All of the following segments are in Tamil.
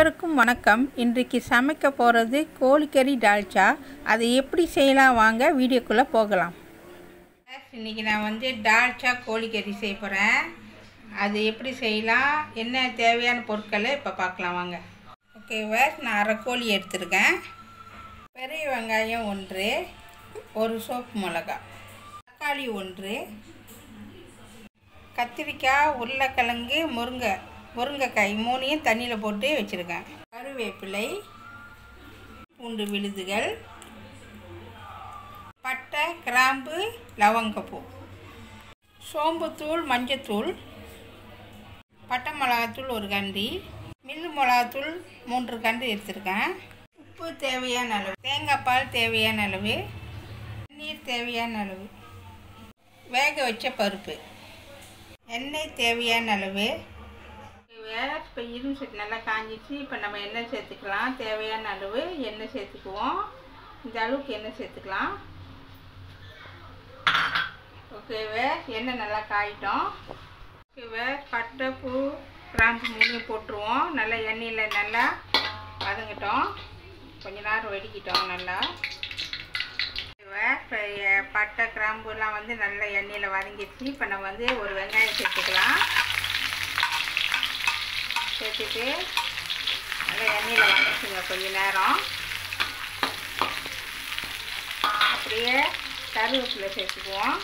அனைவருக்கும் வணக்கம் இன்றைக்கு சமைக்க போகிறது கோழிக்கறி டால்ச்சா அதை எப்படி செய்யலாம் வாங்க வீடியோக்குள்ளே போகலாம் இன்றைக்கி நான் வந்து டால்ச்சா கோழிக்கறி செய்ய போகிறேன் அது எப்படி செய்யலாம் என்ன தேவையான பொருட்களை இப்போ பார்க்கலாம் வாங்க ஓகே வேர் நான் அரை கோழி எடுத்திருக்கேன் பெரிய வெங்காயம் ஒன்று ஒரு சோப்பு மிளகா தக்காளி ஒன்று கத்திரிக்காய் உருளைக்கிழங்கு முருங்கை முருங்கைக்காய் மூணையும் தண்ணியில் போட்டு வச்சுருக்கேன் கருவேப்பிலை பூண்டு விழுதுகள் பட்டை கிராம்பு லவங்கப்பூ சோம்புத்தூள் மஞ்சத்தூள் பட்டை மிளகாத்தூள் ஒரு கண்டி மில்லு மிளகாத்தூள் மூன்று கண்டு எடுத்திருக்கேன் உப்பு தேவையான அளவு தேங்காய் பால் தேவையான அளவு தண்ணீர் தேவையான அளவு வேக வச்ச பருப்பு எண்ணெய் தேவையான அளவு இப்போ இரும்பு சட்டி நல்லா காஞ்சிச்சு இப்போ நம்ம எண்ணெய் சேர்த்துக்கலாம் தேவையான அளவு எண்ணெய் சேர்த்துக்குவோம் இந்த அளவுக்கு எண்ணெய் சேர்த்துக்கலாம் ஓகேவே எண்ணெய் நல்லா காயிட்டோம் ஓகேவே பட்டை பூ கிராம்பு மூணையும் போட்டுருவோம் நல்லா எண்ணெயில் நல்லா வதங்கிட்டோம் கொஞ்ச நேரம் வெடிக்கிட்டோம் நல்லா இப்போ பட்டை கிராம்புலாம் வந்து நல்லா எண்ணெயில் வதங்கிடுச்சு இப்போ நம்ம வந்து ஒரு வெங்காயம் சேர்த்துக்கலாம் சேர்த்துட்டு நல்லா எண்ணெயில் வதக்குங்க கொஞ்ச நேரம் அப்படியே கருவேப்பிலை சேர்த்துக்குவோம்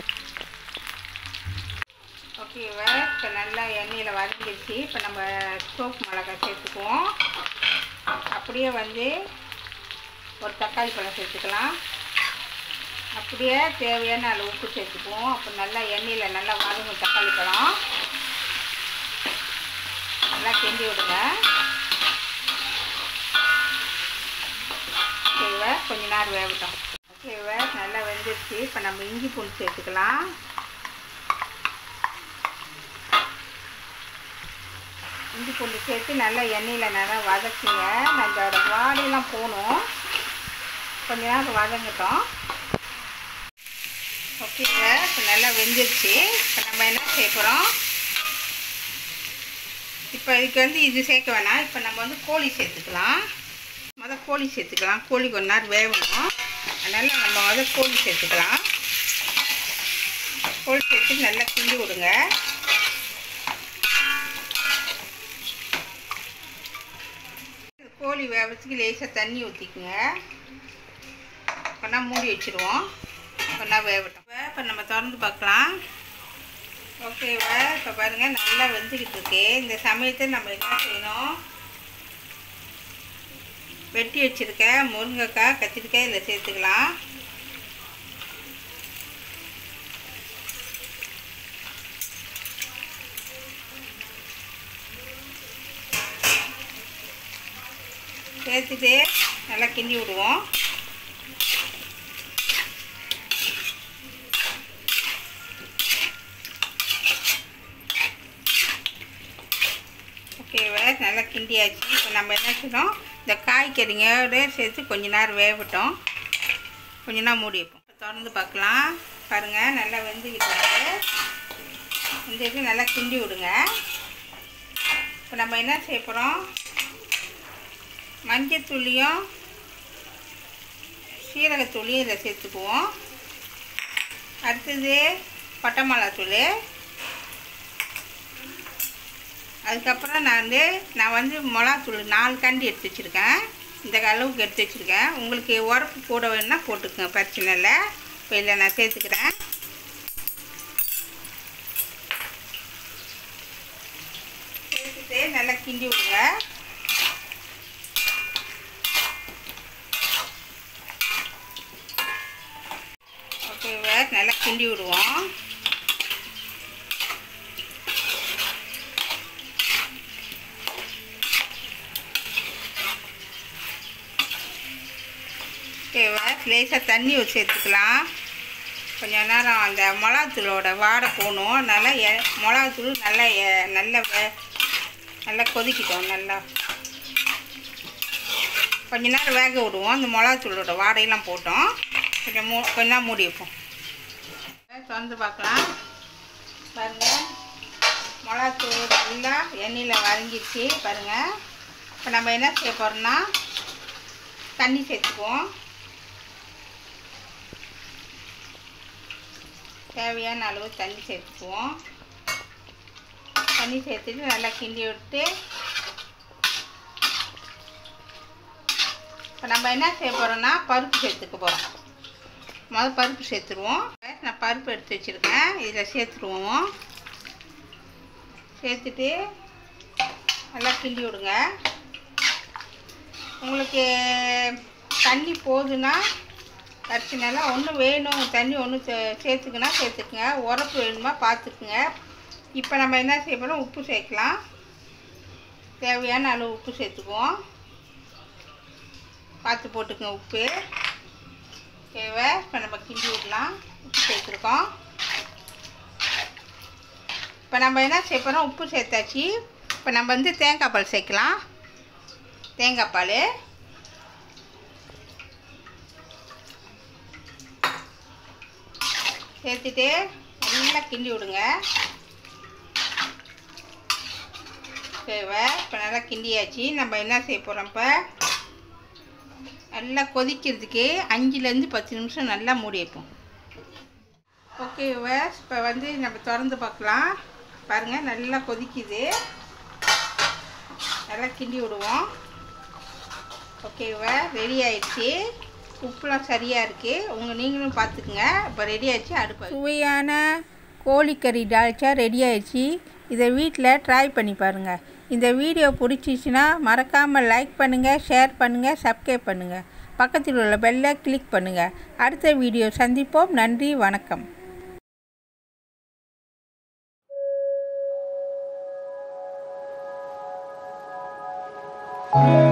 ஓகேவா இப்போ நல்லா எண்ணெயில் வதங்கிடுச்சு இப்போ நம்ம சோப்பு மிளகாய் சேர்த்துக்குவோம் அப்படியே வந்து ஒரு தக்காளி பழம் சேர்த்துக்கலாம் அப்படியே தேவையான அளவு உப்பு சேர்த்துக்குவோம் அப்போ நல்லா எண்ணெயில் நல்லா வதங்கும் தக்காளி பழம் நல்லா கிண்டி விடுங்க ஓகேவா கொஞ்ச நேரம் வேகட்டும் ஓகேவா நல்லா வெந்துருச்சு இப்போ நம்ம இஞ்சி பூண்டு சேர்த்துக்கலாம் இஞ்சி பூண்டு சேர்த்து நல்லா எண்ணெயில் நல்லா வதக்குங்க நம்மளோட வாடையெல்லாம் போகணும் கொஞ்ச நேரம் வதங்கட்டும் ஓகேங்க இப்போ நல்லா வெந்துருச்சு இப்போ நம்ம என்ன செய்ய போகிறோம் இப்போ இதுக்கு வந்து இது சேர்க்க வேணாம் இப்போ நம்ம வந்து கோழி சேர்த்துக்கலாம் மொதல் கோழி சேர்த்துக்கலாம் கோழி கொஞ்ச நேரம் வேகணும் அதனால் நம்ம மொதல் கோழி சேர்த்துக்கலாம் கோழி சேர்த்து நல்லா கிண்டி விடுங்க கோழி வேகத்துக்கு லேசாக தண்ணி ஊற்றிக்குங்க கொண்டா மூடி வச்சுருவோம் கொண்டா வேகட்டும் இப்போ நம்ம திறந்து பார்க்கலாம் ஓகேவா இப்போ பாருங்கள் நல்லா வெந்துக்கிட்டு இருக்கு இந்த சமயத்தில் நம்ம என்ன செய்யணும் வெட்டி வச்சுருக்க முருங்கைக்காய் கத்திரிக்காய் இதில் சேர்த்துக்கலாம் சேர்த்துட்டு நல்லா கிண்டி விடுவோம் ஓகேவா நல்லா கிண்டியாச்சு இப்போ நம்ம என்ன செய்யணும் இந்த காய்கறிங்களோட சேர்த்து கொஞ்ச நேரம் வேகட்டும் கொஞ்ச நேரம் மூடி வைப்போம் இப்போ திறந்து பார்க்கலாம் பாருங்கள் நல்லா வெந்துக்கிட்டு இந்த இது நல்லா கிண்டி விடுங்க இப்போ நம்ம என்ன செய்ய போகிறோம் மஞ்சத்தூளியும் சீரகத்தூளியும் இதில் சேர்த்துக்குவோம் அடுத்தது பட்டை மிளகாத்தூள் அதுக்கப்புறம் நான் வந்து நான் வந்து மிளகாத்தூள் நாலு கண்டி எடுத்து வச்சுருக்கேன் இந்த அளவுக்கு எடுத்து வச்சுருக்கேன் உங்களுக்கு உரப்பு கூட வேணுன்னா போட்டுக்கோங்க பிரச்சனை இல்லை இப்போ இதில் நான் சேர்த்துக்கிறேன் சேர்த்துட்டு நல்லா கிண்டி விடுங்க ஓகேவா நல்லா கிண்டி விடுவோம் ஓகேவா லேசாக தண்ணி வச்சு சேர்த்துக்கலாம் கொஞ்சம் நேரம் அந்த மிளகாத்தூளோட வாடை போகணும் அதனால் எ மிளகாத்தூள் நல்லா எ நல்லா வே நல்லா கொதிக்கிட்டோம் நல்லா கொஞ்ச நேரம் வேக விடுவோம் அந்த மிளகாத்தூளோட வாடையெல்லாம் போட்டோம் கொஞ்சம் மூ கொஞ்ச நேரம் மூடி வைப்போம் திறந்து பார்க்கலாம் பாருங்கள் மிளகாத்தூள் நல்லா எண்ணெயில் வதங்கிடுச்சு பாருங்கள் இப்போ நம்ம என்ன செய்ய போகிறோம்னா தண்ணி சேர்த்துக்குவோம் தேவையான அளவு தண்ணி சேர்த்துக்குவோம் தண்ணி சேர்த்துட்டு நல்லா கிண்டி விட்டு இப்போ நம்ம என்ன செய்ய போகிறோம்னா பருப்பு சேர்த்துக்க போகிறோம் முதல் பருப்பு சேர்த்துருவோம் நான் பருப்பு எடுத்து வச்சுருக்கேன் இதில் சேர்த்துருவோம் சேர்த்துட்டு நல்லா கிண்டி விடுங்க உங்களுக்கு தண்ணி போதுன்னா பிரச்சனைனா ஒன்று வேணும் தண்ணி ஒன்று சேர்த்துக்குன்னா சேர்த்துக்குங்க உரப்பு வேணுமா பார்த்துக்குங்க இப்போ நம்ம என்ன செய்ய போகிறோம் உப்பு சேர்க்கலாம் தேவையான அளவு உப்பு சேர்த்துக்குவோம் பார்த்து போட்டுக்குங்க உப்பு தேவை இப்போ நம்ம கிண்டி விடலாம் உப்பு சேர்த்துருக்கோம் இப்போ நம்ம என்ன செய்ய போகிறோம் உப்பு சேர்த்தாச்சு இப்போ நம்ம வந்து தேங்காய் பால் சேர்க்கலாம் தேங்காய் பால் சேர்த்துட்டு நல்லா கிண்டி விடுங்க தேவை இப்போ நல்லா கிண்டியாச்சு நம்ம என்ன செய்ய போகிறோம் இப்போ நல்லா கொதிக்கிறதுக்கு அஞ்சுலேருந்து பத்து நிமிஷம் நல்லா மூடி வைப்போம் ஓகே வேஸ் இப்போ வந்து நம்ம திறந்து பார்க்கலாம் பாருங்கள் நல்லா கொதிக்குது நல்லா கிண்டி விடுவோம் ஓகேவா ரெடி ஆயிடுச்சு உப்புலாம் சரியாக இருக்குது உங்கள் நீங்களும் பார்த்துக்குங்க இப்போ ரெடி ஆயிடுச்சு அடுப்பு சுவையான கோழிக்கறி டால்ச்சா ரெடி ஆயிடுச்சு இதை வீட்டில் ட்ரை பண்ணி பாருங்கள் இந்த வீடியோ பிடிச்சிச்சின்னா மறக்காமல் லைக் பண்ணுங்கள் ஷேர் பண்ணுங்கள் சப்ஸ்கிரைப் பண்ணுங்கள் பக்கத்தில் உள்ள பெல்லை கிளிக் பண்ணுங்கள் அடுத்த வீடியோ சந்திப்போம் நன்றி வணக்கம் thank you